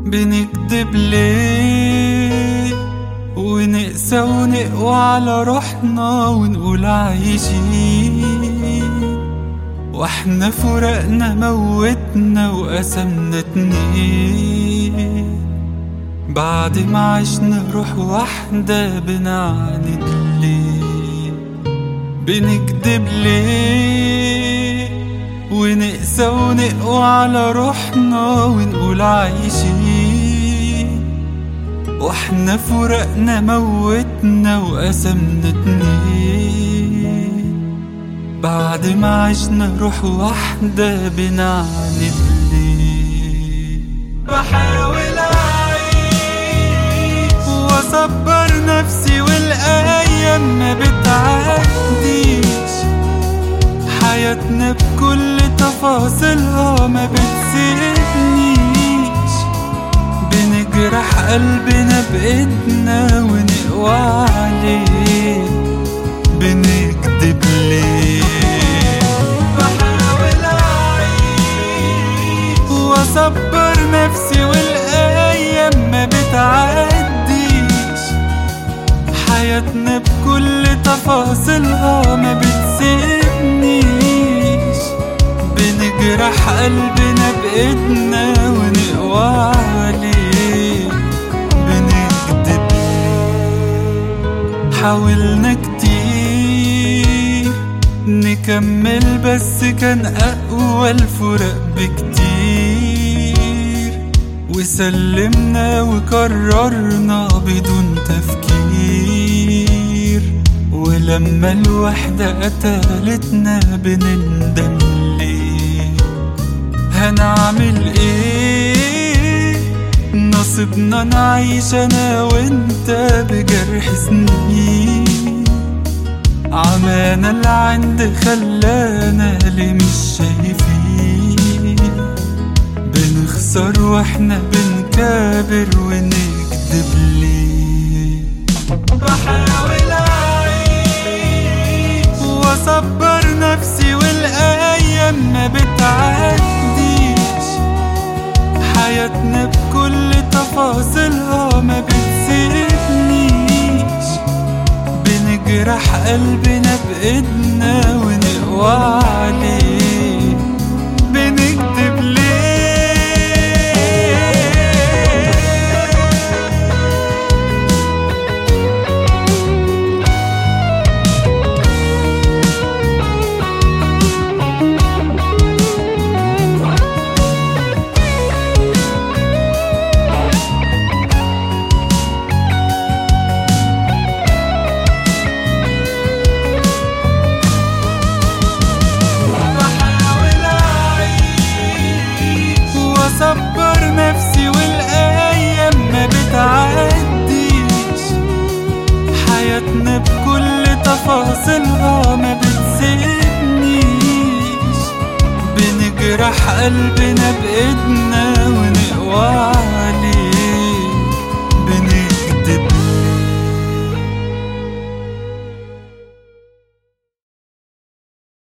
بنكدب ليه ونقسى ونقوى على روحنا ونقول عايشين واحنا فرقنا موتنا وقسمنا اتنين بعد ما عشنا روح واحدة بنعاند ليه بنكدب ليه ونقسى ونقوى على روحنا ونقول عايشين واحنا فرقنا موتنا وقسمنا اتنين بعد ما عشنا روح واحدة بنعاند ليه بحاول أعيش وأصبر نفسي والأيام ما بتعديش حياتنا بكل تفاصيلها ما بتسيبنيش بنجرح قلبنا بإيدنا ونقوى عليه بنكدب ليه بحاول أعيش وأصبر نفسي والأيام ما بتعديش حياتنا بكل تفاصيلها ما بتسيبنيش بنجرح قلبنا بإيدنا ونقوى عليه بنكدب ليه حاولنا كتير نكمل بس كان أقوى الفرق بكتير وسلمنا وقررنا بدون تفكير ولما الوحدة قتلتنا بنندم ليه هنعمل ايه نصيبنا نعيش انا وانت بجرح سنين عمانا العند خلانا ليه مش شايفين بنخسر واحنا بنكابر ونكدب ليه بحاول اعيش واصبر نفسي والايام ما بتعديش حياتنا بكل تفاصيلها ما بتسيبنيش بنجرح قلبنا بإيدنا ونقوى عليه بنكدب ليه بحاول أعيش وأصبر نفسي والأيام ما بتعديش حياتنا بكل تفاصيلها ما بتسيبنيش بنجرح قلبنا بإيدنا ونقوى